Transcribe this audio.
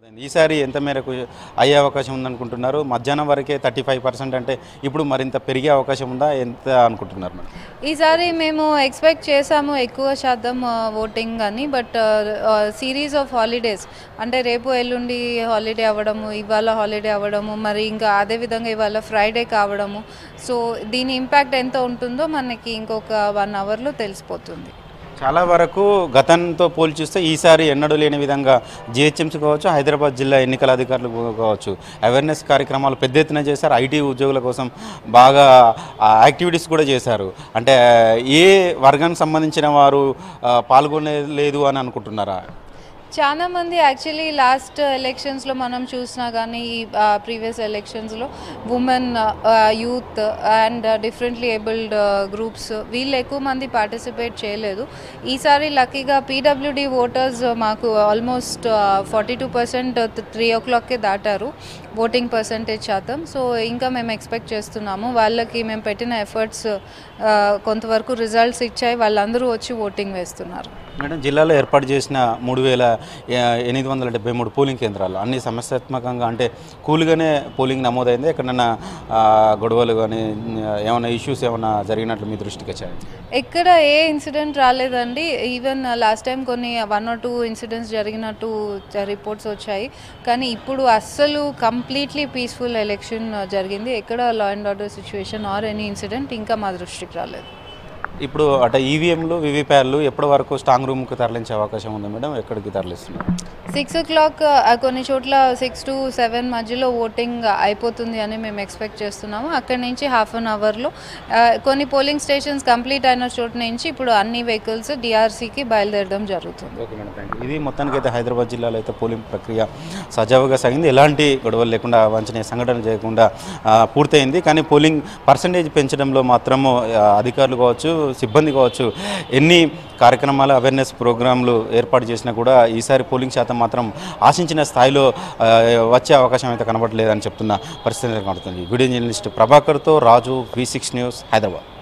ఈసారి ఎంత మేరకు అయ్యే అవకాశం ఉందనుకుంటున్నారు మధ్యాహ్నం వరకే థర్టీ ఫైవ్ పర్సెంట్ అంటే ఇప్పుడు మరింత పెరిగే అవకాశం ఉందా ఎంత అనుకుంటున్నారు మేడం ఈసారి మేము ఎక్స్పెక్ట్ చేసాము ఎక్కువ శాతం ఓటింగ్ అని బట్ సిరీస్ ఆఫ్ హాలిడేస్ అంటే రేపు ఎల్లుండి హాలిడే అవ్వడము ఇవాళ హాలిడే అవ్వడము మరి ఇంకా అదే విధంగా ఇవాళ ఫ్రైడే కావడము సో దీని ఇంపాక్ట్ ఎంత ఉంటుందో మనకి ఇంకొక వన్ అవర్లో తెలిసిపోతుంది చాలా వరకు గతంతో పోల్చి చూస్తే ఈసారి ఎన్నడూ లేని విధంగా జిహెచ్ఎంసీ కావచ్చు హైదరాబాద్ జిల్లా ఎన్నికల అధికారులు కావచ్చు అవేర్నెస్ కార్యక్రమాలు పెద్ద ఎత్తున చేశారు ఐటీ ఉద్యోగుల కోసం బాగా యాక్టివిటీస్ కూడా చేశారు అంటే ఏ వర్గానికి సంబంధించిన వారు ఆ, పాల్గొనలేదు అని అనుకుంటున్నారా చాలా మంది యాక్చువల్లీ లాస్ట్ ఎలక్షన్స్లో మనం చూసినా కానీ ఈ ప్రీవియస్ ఎలక్షన్స్లో women youth and differently abled groups వీళ్ళు ఎక్కువ మంది పార్టిసిపేట్ చేయలేదు ఈసారి లక్కీగా పీడబ్ల్యూడి ఓటర్స్ మాకు almost forty two percent three ఓ క్లాక్కే దాటారు ఓటింగ్ పర్సంటేజ్ శాతం సో ఇంకా మేము ఎక్స్పెక్ట్ చేస్తున్నాము వాళ్ళకి మేము పెట్టిన ఎఫర్ట్స్ కొంతవరకు రిజల్ట్స్ ఇచ్చాయి వాళ్ళందరూ వచ్చి ఓటింగ్ వేస్తున్నారు మేడం జిల్లాలో ఏర్పాటు చేసిన మూడు వేల ఎనిమిది వందల డెబ్బై మూడు పోలింగ్ కేంద్రాలు అన్ని సమస్యాత్మకంగా అంటే కూల్గానే పోలింగ్ నమోదైంది ఎక్కడన్నా ఆ, గొడవలు కానీ ఏమైనా ఇష్యూస్ ఏమైనా జరిగినట్లు మీ దృష్టికి వచ్చాయి ఎక్కడ ఏ ఇన్సిడెంట్ రాలేదండి ఈవెన్ లాస్ట్ టైం కొన్ని వన్ ఆర్ టూ ఇన్సిడెంట్స్ జరిగినట్టు రిపోర్ట్స్ వచ్చాయి కానీ ఇప్పుడు అస్సలు కంప్లీట్లీ పీస్ఫుల్ ఎలక్షన్ జరిగింది ఎక్కడ law and order situation or any incident ఇంకా మా దృష్టికి రాలేదు ఇప్పుడు అటు ఈవీఎంలు వివిప్యార్లు ఎప్పటి వరకు స్ట్రాంగ్ రూమ్కి తరలించే అవకాశం ఉంది మేడం ఎక్కడికి తరలిస్తున్నారు సిక్స్ ఓ క్లాక్ కొన్ని చోట్ల సిక్స్ టు సెవెన్ మధ్యలో ఓటింగ్ అయిపోతుంది అని మేము ఎక్స్పెక్ట్ చేస్తున్నాము అక్కడి నుంచి హాఫ్ అన్ అవర్లో కొన్ని పోలింగ్ స్టేషన్స్ కంప్లీట్ అయిన చోటు నుంచి ఇప్పుడు అన్ని వెహికల్స్ డిఆర్సీకి బయలుదేరడం జరుగుతుంది ఓకే మేడం థ్యాంక్ యూ ఇది మొత్తానికి అయితే హైదరాబాద్ జిల్లాలో అయితే పోలింగ్ ప్రక్రియ సజావుగా సాగింది ఎలాంటి గొడవలు లేకుండా వాంఛనీయ సంఘటన చేయకుండా ఆ, పూర్తయింది కానీ పోలింగ్ పర్సంటేజ్ పెంచడంలో మాత్రము ఆ, అధికారులు కావచ్చు సిబ్బంది కావచ్చు ఎన్ని కార్యక్రమాలు అవేర్నెస్ ప్రోగ్రాంలు ఏర్పాటు చేసినా కూడా ఈసారి పోలింగ్ శాతం మాత్రం ఆశించిన స్థాయిలో ఆ, వచ్చే అవకాశం అయితే కనబడలేదని చెప్తున్న పరిస్థితి కనబడుతుంది వీడియో జర్నలిస్ట్ ప్రభాకర్తో Raju V six news Hyderabad